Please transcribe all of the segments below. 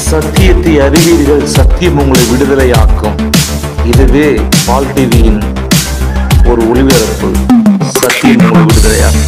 சத்தியத்தை அறிவீர்கள் சத்தியம் உங்களை விடுதலையாக்கும் இதுவே பால் டிவியின் ஒரு ஒளிபரப்பு சத்தியம் உங்களை விடுதலையாக்கும்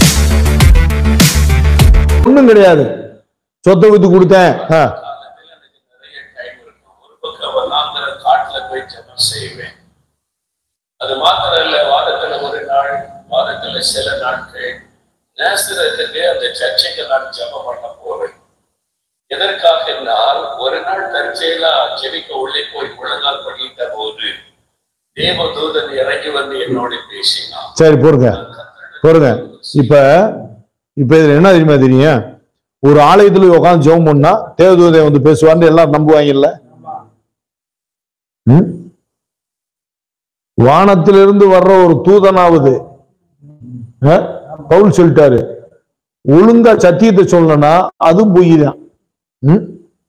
ஒண்ணும் கிடையாது சொத்தை வித்து கொடுத்தேன் ஆ, காலத்துல எனக்கு நிறைய டைம் இருக்கும் ஒரு பக்கம் வல்லாந்திர காட்டுல போய் ஜெபம் செய்வேன் அது மாத்திரம் இல்ல வாரத்துல ஒரு நாள் வாரத்துல சில நாட்கள் நேசரத்துக்கு அந்த சர்ச்சைக்கு நான் ஜெபம் பண்ண போறேன் எதற்காக நான் ஒரு நாள் தற்செயலா ஜெபிக்க உள்ளே போய் முழங்கால் பண்ணிட்ட போது தேவதூதன் இறங்கி வந்து என்னோட பேசினான் சரி பொறுங்க பொறுங்க இப்ப இப்ப இதுல என்ன தெரியுமா தெரியும் ஒரு ஆலயத்துல உட்காந்து ஜெபம் பண்ணா தேவதூதை வந்து பேசுவார்னு எல்லாரும் நம்புவாங்கல்ல ம்? வானத்திலிருந்து வர்ற ஒரு தூதனாவது ஆ? பவுல் சொல்லிட்டாரு ஒழுங்கா சத்தியத்தை சொல்லனா அதுவும் பொய் தான் ம்?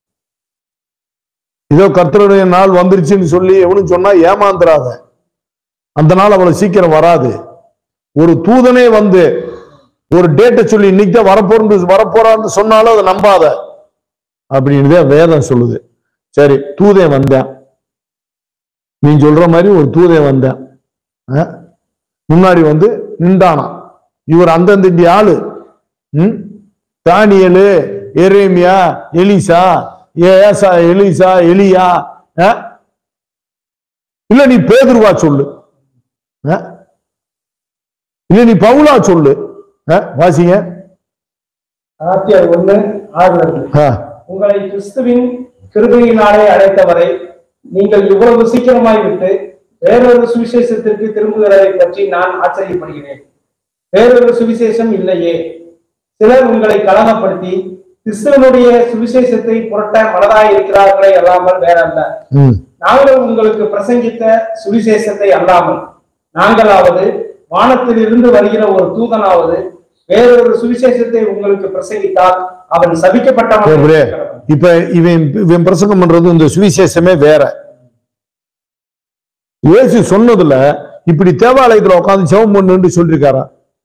இதோ கர்த்தருடைய நாள் வந்துருச்சுன்னு சொல்லி எவனும் சொன்னா ஏமாந்துராத அந்த நாள் அவ்வளவு சீக்கிரம் வராது ஒரு தூதனே வந்து ஒரு டேட்டை சொல்லி இன்னைக்கு தான் வரப்போறது வரப்போறான்னு சொன்னாலும் அதை நம்பாத அப்படின்னு தான் வேதம் சொல்லுது சரி தூதன் வந்தேன் நீ சொல்ற மாதிரி ஒரு தூதன் வந்தேன் ஆ? முன்னாடி வந்து நின்றானாம் இவர் அந்தந்த இந்திய ஆளு ம்? தானியலு எரேமியா எலிசா ஏசா எலிசா எலியா ஆ? இல்ல நீ பேதுருவா சொல்லு ஆ? இல்ல நீ பவுலா சொல்லு ஆ? வாசிங்க கலாத்தியர் ஒண்ணு ஆறுல இருந்து ஆ. உங்களை கிறிஸ்துவின் கிருபையினாலே அழைத்தவரை நீங்கள் இவ்வளவு சீக்கிரமாய் விட்டு வேறொரு சுவிசேஷத்திற்கு திரும்புகிறதை பற்றி நான் ஆச்சரியப்படுகிறேன் வேறொரு சுவிசேஷம் இல்லையே சிலர் உங்களை கலகப்படுத்தி கிறிஸ்துவனுடைய சுவிசேஷத்தை புரட்ட மனதாய் இருக்கிறார்களே அல்லாமல் வேறல்ல ம். நாங்கள் உங்களுக்கு பிரசங்கித்த சுவிசேஷத்தை அல்லாமல் நாங்களாவது வானத்திலிருந்து வருகிற ஒரு தூதனாவது வேறொரு சுவிசேஷத்தை உங்களுக்கு பிரசங்கித்தால் அவன் சபிக்கப்பட்டவன் அப்படியே. இப்ப இவன் இவன் பிரசங்கம் பண்றது இந்த சுவிசேஷமே வேற இயேசு சொன்னதுல இப்படி தேவாலயத்துல உட்கார்ந்து ஜெபம் பண்ணுன்னு சொல்லிருக்காரா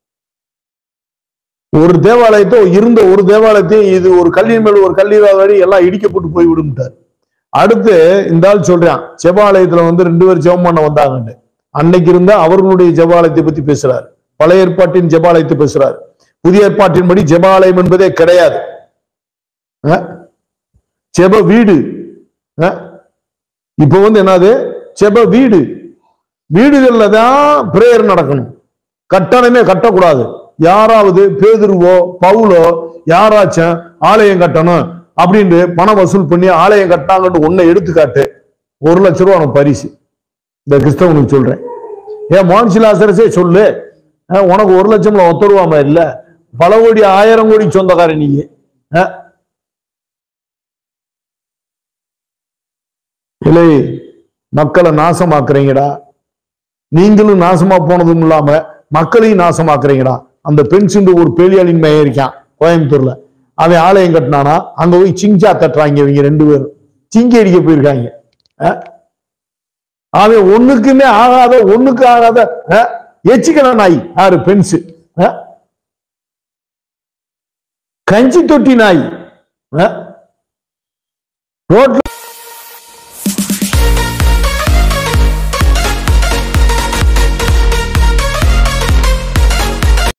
ஒரு தேவாலயத்தை இருந்த ஒரு தேவாலயத்தையும் இது ஒரு கல்லின் மேல ஒரு கல்லீரா வழி எல்லாம் இடிக்கப்பட்டு போய் விடும்ட்டார் அடுத்து இந்த ஆள் சொல்றான் ஜெபாலயத்துல வந்து ரெண்டு பேர் ஜெபம் பண்ண வந்தாங்கன்னு அன்னைக்கு இருந்த அவர்களுடைய ஜெபாலயத்தை பத்தி பேசுறாரு பழைய ஏற்பாட்டின் ஜெபாலயத்தை பேசுறாரு புதிய ஏற்பாட்டின்படி ஜெபாலயம் என்பதே கிடையாது அஹ்? ஜெப வீடு அஹ்? இப்ப வந்து என்னது ஜெப வீடு வீடுகள்ல தான் பிரேயர் நடக்கணும் கட்டணமே கட்டக்கூடாது யாராவது பேதுருவோ பவுலோ யாராச்சும் ஆலயம் கட்டணும் அப்படின்னு பணம் வசூல் பண்ணி ஆலயம் கட்டினாங்கன்னு ஒன்னை எடுத்துக்காட்டு ஒரு லட்ச ரூபா உனக்கு பரிசு இந்த கிறிஸ்தவனுக்கு சொல்றேன் ஏன் மோன்சிலாசரசே சொல்லு அஹ், உனக்கு ஒரு லட்சம்ல ஒத்த ரூபாமா இல்ல பல கோடி ஆயிரம் கோடி சொந்தக்காரன் நீங்க அஹ்? இல்லை மக்களை நாசமாக்குறீங்கடா நீங்களும் நாசமா போனதும் இல்லாம மக்களையும் நாசமாக்குறீங்கடா அந்த பெண் சிந்து ஒரு பேலியாளின் மையம் இருக்கான் கோயம்புத்தூர்ல அவன் ஆலயம் கட்டினானா அங்க போய் சிஞ்சா தட்டுறாங்க இவங்க ரெண்டு பேரும் சிங்கி அடிக்க போயிருக்காங்க அஹ்? அவன் ஒண்ணுக்குமே ஆகாத ஒண்ணுக்கு ஆகாத அஹ், எச்சிக்கல நாய் யாரு பென்சு அஹ்? கஞ்சி தொட்டி நாய் அஹ்? ரோட்ல